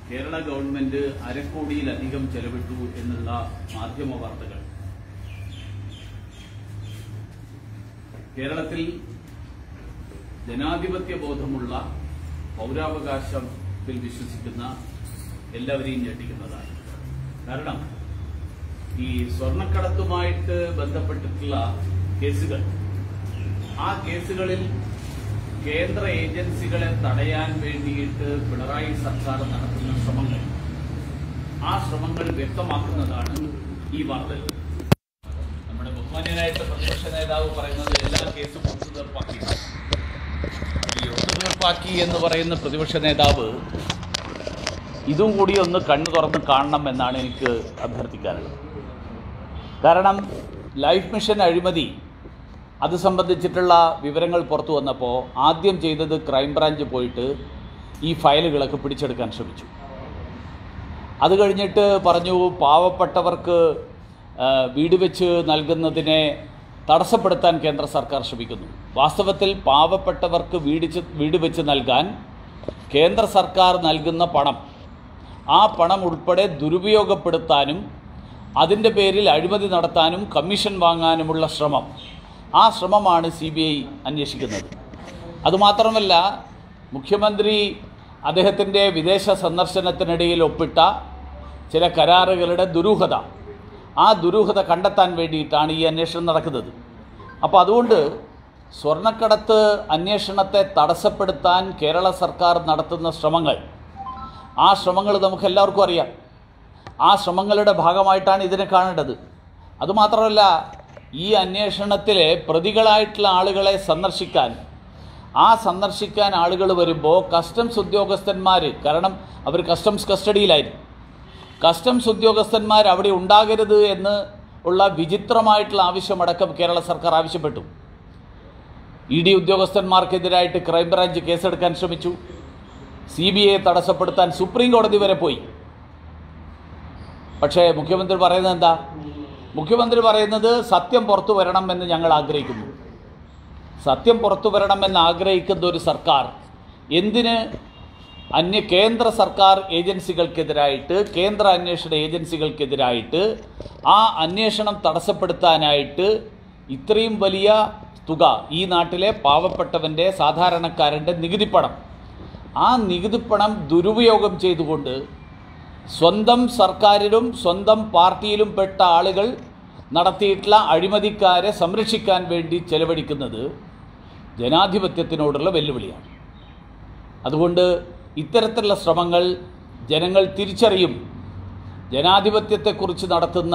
Kerala government അരക്കോടിയിലധികം ചെലവിട്ടു എന്നുള്ള മാധ്യമ വാർത്തകൾ കേരളത്തിൽ ജനാധിപത്യ ബോധമുള്ള പൗരാവകാശത്തിൽ വിശ്വസിക്കുന്ന എല്ലാവരെയും ഞെട്ടിക്കുന്നതാണ് കാരണം ഈ സ്വർണ്ണക്കടത്തുമായിട്ട് ബന്ധപ്പെട്ടിട്ടുള്ള കേസുകൾ ആ കേസുകളിൽ കേന്ദ്ര ഏജൻസികളെ തടയാൻ വേണ്ടിയിട്ട് പിണറായി സർക്കാർ നടത്തുന്ന ശ്രമങ്ങൾ ആ ശ്രമങ്ങൾ വ്യക്തമാക്കുന്നതാണ് ഈ വാർത്തകൾ നമ്മുടെ ബഹുമാന്യനായിട്ട് പ്രതിപക്ഷ നേതാവ് പറയുന്നത് എല്ലാ കേസും ഒത്തുതീർപ്പാക്കി ഈ ഒത്തുതീർപ്പാക്കി എന്ന് പറയുന്ന പ്രതിപക്ഷ നേതാവ് ഇതും കൂടി ഒന്ന് കണ്ണു തുറന്ന് കാണണം എന്നാണ് എനിക്ക് അഭ്യർത്ഥിക്കാനുള്ളത് കാരണം ലൈഫ് മിഷൻ അഴിമതി അത് സംബന്ധിച്ചിട്ടുള്ള വിവരങ്ങൾ പുറത്തു വന്നപ്പോൾ ആദ്യം ചെയ്തത് ക്രൈംബ്രാഞ്ച് പോയിട്ട് ഈ ഫയലുകളൊക്കെ പിടിച്ചെടുക്കാൻ ശ്രമിച്ചു അത് കഴിഞ്ഞിട്ട് പറഞ്ഞു പാവപ്പെട്ടവർക്ക് ആ, വീട് വെച്ച് നൽകുന്നതിനെ തടസ്സപ്പെടുത്താൻ കേന്ദ്ര സർക്കാർ ശ്രമിക്കുന്നു വാസ്തവത്തിൽ പാവപ്പെട്ടവർക്ക് വീടിച്ച് വീട് വെച്ച് നൽകാൻ കേന്ദ്ര സർക്കാർ നൽകുന്ന പണം ആ പണം ഉൾപ്പെടെ ദുരുപയോഗപ്പെടുത്താനും അതിൻ്റെ പേരിൽ അഴിമതി നടത്താനും കമ്മീഷൻ വാങ്ങാനുമുള്ള ശ്രമം ആ ശ്രമമാണ് സി ബി ഐ അന്വേഷിക്കുന്നത് അതുമാത്രമല്ല മുഖ്യമന്ത്രി അദ്ദേഹത്തിൻ്റെ വിദേശ സന്ദർശനത്തിനിടയിൽ ഒപ്പിട്ട ചില കരാറുകളുടെ ദുരൂഹത ആ ദുരൂഹത കണ്ടെത്താൻ വേണ്ടിയിട്ടാണ് ഈ അന്വേഷണം നടക്കുന്നത് അപ്പോൾ അതുകൊണ്ട് സ്വർണ്ണക്കടത്ത് അന്വേഷണത്തെ തടസ്സപ്പെടുത്താൻ കേരള സർക്കാർ നടത്തുന്ന ശ്രമങ്ങൾ ആ ശ്രമങ്ങൾ നമുക്ക് എല്ലാവർക്കും അറിയാം ആ ശ്രമങ്ങളുടെ ഭാഗമായിട്ടാണ് ഇതിനെ കാണേണ്ടത് അതുമാത്രമല്ല ഈ അന്വേഷണത്തിലെ പ്രതികളായിട്ടുള്ള ആളുകളെ സന്ദർശിക്കാൻ ആ സന്ദർശിക്കാൻ ആളുകൾ വരുമ്പോൾ കസ്റ്റംസ് ഉദ്യോഗസ്ഥന്മാർ കാരണം അവർ കസ്റ്റംസ് കസ്റ്റഡിയിലായിരുന്നു കസ്റ്റംസ് ഉദ്യോഗസ്ഥന്മാർ അവിടെ ഉണ്ടാകരുത് എന്ന് ഉള്ള വിചിത്രമായിട്ടുള്ള ആവശ്യമടക്കം കേരള സർക്കാർ ആവശ്യപ്പെട്ടു ഇ ഡി ഉദ്യോഗസ്ഥന്മാർക്കെതിരായിട്ട് ക്രൈംബ്രാഞ്ച് കേസെടുക്കാൻ ശ്രമിച്ചു സി ബി ഐ തടസ്സപ്പെടുത്താൻ സുപ്രീം കോടതി വരെ പോയി പക്ഷേ മുഖ്യമന്ത്രി പറയുന്നത് എന്താ മുഖ്യമന്ത്രി പറയുന്നത് സത്യം പുറത്തു വരണമെന്ന് ഞങ്ങൾ ആഗ്രഹിക്കുന്നു സത്യം പുറത്തു വരണമെന്ന് ആഗ്രഹിക്കുന്ന ഒരു സർക്കാർ എന്തിന് അന്യ കേന്ദ്ര സർക്കാർ ഏജൻസികൾക്കെതിരായിട്ട് കേന്ദ്ര അന്വേഷണ ഏജൻസികൾക്കെതിരായിട്ട് ആ അന്വേഷണം തടസ്സപ്പെടുത്താനായിട്ട് ഇത്രയും വലിയ തുക ഈ നാട്ടിലെ പാവപ്പെട്ടവൻ്റെ സാധാരണക്കാരൻ്റെ നികുതിപ്പണം ആ നികുതിപ്പണം ദുരുപയോഗം ചെയ്തുകൊണ്ട് സ്വന്തം സർക്കാരിലും സ്വന്തം പാർട്ടിയിലും പെട്ട ആളുകൾ നടത്തിയിട്ടുള്ള അഴിമതിക്കാരെ സംരക്ഷിക്കാൻ വേണ്ടി ചെലവഴിക്കുന്നത് ജനാധിപത്യത്തിനോടുള്ള വെല്ലുവിളിയാണ് അതുകൊണ്ട് ഇത്തരത്തിലുള്ള ശ്രമങ്ങൾ ജനങ്ങൾ തിരിച്ചറിയും ജനാധിപത്യത്തെക്കുറിച്ച് നടത്തുന്ന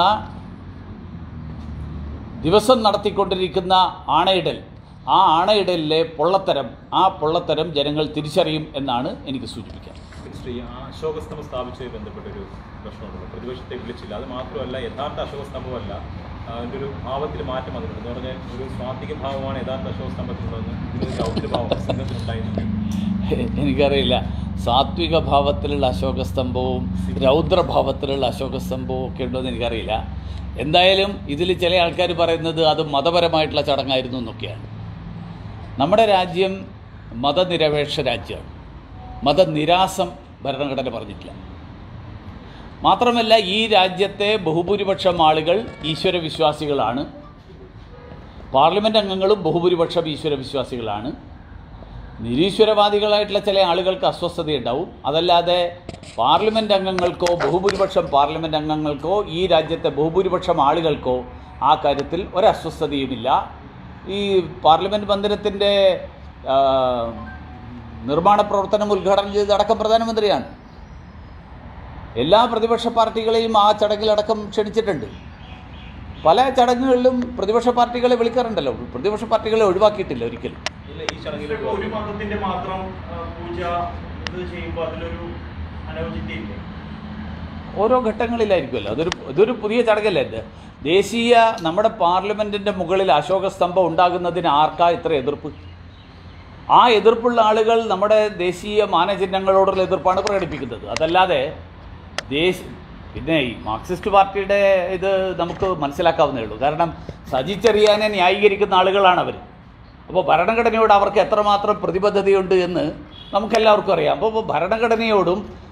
ദിവസം നടത്തിക്കൊണ്ടിരിക്കുന്ന ആണയിടൽ ആ ആണയിടലിലെ പൊള്ളത്തരം ആ പൊള്ളത്തരം ജനങ്ങൾ തിരിച്ചറിയും എന്നാണ് എനിക്ക് സൂചിപ്പിക്കാൻ ശ്രീ അശോകസ്തംഭം സ്ഥാപിച്ചതുമായി ബന്ധപ്പെട്ടൊരു പ്രശ്നമുണ്ടല്ലോ പ്രതിപക്ഷത്തെ വിളിച്ചില്ല അത് മാത്രമല്ല യഥാർത്ഥ അശോകസ്തംഭമല്ല ആ, അതിൻ്റെ ഒരു ഭാവത്തിൽ മാറ്റം വന്നിട്ടുണ്ട് എന്ന് പറഞ്ഞാൽ ഒരു സ്വാത്വിക ഭാവമാണ് യഥാർത്ഥ അശോകസ്തംഭത്തിനുള്ളതെന്ന് ഇതിനൊരു രൗദ്രഭാവം സംഘത്തിനുണ്ടായിരുന്നു എനിക്കറിയില്ല സാത്വിക ഭാവത്തിലുള്ള അശോകസ്തംഭവും രൗദ്രഭാവത്തിലുള്ള അശോകസ്തംഭവും ഒക്കെ ഉണ്ടോ എന്ന് എനിക്കറിയില്ല എന്തായാലും ഇതിൽ ചില ആൾക്കാർ പറയുന്നത് അത് മതപരമായിട്ടുള്ള ചടങ്ങായിരുന്നു എന്നൊക്കെയാണ് നമ്മുടെ രാജ്യം മതനിരപേക്ഷ രാജ്യമാണ് മതനിരാസം ഭരണഘടന പറഞ്ഞിട്ടില്ല മാത്രമല്ല ഈ രാജ്യത്തെ ബഹുഭൂരിപക്ഷം ആളുകൾ ഈശ്വര വിശ്വാസികളാണ് പാർലമെൻറ്റ് അംഗങ്ങളും ബഹുഭൂരിപക്ഷം ഈശ്വര വിശ്വാസികളാണ് നിരീശ്വരവാദികളായിട്ടുള്ള ചില ആളുകൾക്ക് അസ്വസ്ഥതയുണ്ടാവും അതല്ലാതെ പാർലമെൻറ്റ് അംഗങ്ങൾക്കോ ബഹുഭൂരിപക്ഷം പാർലമെൻറ്റ് അംഗങ്ങൾക്കോ ഈ രാജ്യത്തെ ബഹുഭൂരിപക്ഷം ആളുകൾക്കോ ആ കാര്യത്തിൽ ഒരസ്വസ്ഥതയുമില്ല ഈ പാർലമെൻറ്റ് മന്ദിരത്തിൻ്റെ ആ, നിർമ്മാണ പ്രവർത്തനം ഉദ്ഘാടനം ചെയ്തതടക്കം പ്രധാനമന്ത്രിയാണ് എല്ലാ പ്രതിപക്ഷ പാർട്ടികളെയും ആ ചടങ്ങിലടക്കം ക്ഷണിച്ചിട്ടുണ്ട് പല ചടങ്ങുകളിലും പ്രതിപക്ഷ പാർട്ടികളെ വിളിക്കാറുണ്ടല്ലോ പ്രതിപക്ഷ പാർട്ടികളെ ഒഴിവാക്കിയിട്ടില്ല ഒരിക്കലും ഇല്ല ഈ ചടങ്ങിൽ ഒരു മതത്തിന്റെ മാത്രം ആ, പൂജ ഇത് ചെയ്യുമ്പോൾ അതിലൊരു അനൗചിത്യമില്ലേ ഓരോ ഘട്ടങ്ങളിലായിരിക്കുമല്ലോ അതൊരു ഇതൊരു പുതിയ ചടങ്ങല്ലേ ഇത് ദേശീയ നമ്മുടെ പാർലമെൻറ്റിൻ്റെ മുകളിൽ അശോക സ്തംഭം ഉണ്ടാകുന്നതിന് ആർക്കാ ഇത്ര എതിർപ്പ് ആ എതിർപ്പുള്ള ആളുകൾ നമ്മുടെ ദേശീയ മാനചിഹ്നങ്ങളോടുള്ള എതിർപ്പാണ് പ്രകടിപ്പിക്കുന്നത് അതല്ലാതെ ദേശ പിന്നെ ഈ മാർക്സിസ്റ്റ് പാർട്ടിയുടെ ഇത് നമുക്ക് മനസ്സിലാക്കാവുന്നേ ഉള്ളൂ കാരണം സജി ചെറിയാനെ ന്യായീകരിക്കുന്ന ആളുകളാണ് അവർ അപ്പോൾ ഭരണഘടനയോട് അവർക്ക് എത്രമാത്രം പ്രതിബദ്ധതയുണ്ട് എന്ന് നമുക്കെല്ലാവർക്കും അറിയാം അപ്പോൾ ഭരണഘടനയോടും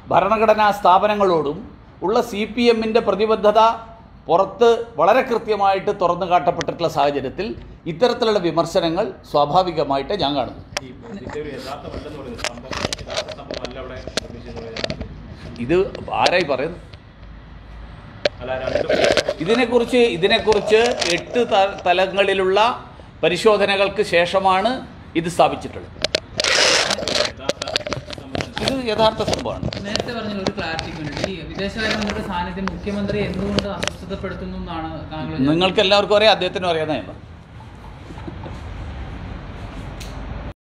ഭരണഘടനാ സ്ഥാപനങ്ങളോടും ഉള്ള സി പി എമ്മിൻ്റെ പ്രതിബദ്ധത പുറത്ത് വളരെ കൃത്യമായിട്ട് തുറന്നു കാട്ടപ്പെട്ടിട്ടുള്ള സാഹചര്യത്തിൽ ഇത്തരത്തിലുള്ള വിമർശനങ്ങൾ സ്വാഭാവികമായിട്ട് ഞാൻ കാണുന്നു ഈ ഇതിന്റെ ഒരു യഥാർത്ഥമല്ലെന്ന് പറയുന്നത് സംഭവം യഥാർത്ഥ സംഭവമല്ല അവിടെ നിർമ്മിച്ചതെന്ന് പറയുന്നത് ഇത് ആരായി പറയുന്നു അല്ല രണ്ട് ഇതിനെക്കുറിച്ച് ഇതിനെക്കുറിച്ച് എട്ട് ത- തലങ്ങളിലുള്ള പരിശോധനകൾക്ക് ശേഷമാണ് ഇത് സ്ഥാപിച്ചിട്ടുള്ളത് യഥാർത്ഥ സംബന്ധിച്ച് ഇത് യഥാർത്ഥ സംഭവമാണ് നേരത്തെ പറഞ്ഞ ഒരു ക്ലാരിറ്റിക്ക് വേണ്ടി ഈ വിദേശകാര്യമന്ത്രിയുടെ സാന്നിധ്യം മുഖ്യമന്ത്രി എന്തുകൊണ്ട് അസ്വസ്ഥതപ്പെടുത്തുന്നു എന്നാണ് താങ്കൾ നിങ്ങൾക്ക് എല്ലാവർക്കും അറിയാം അദ്ദേഹത്തിനും അറിയാവുന്ന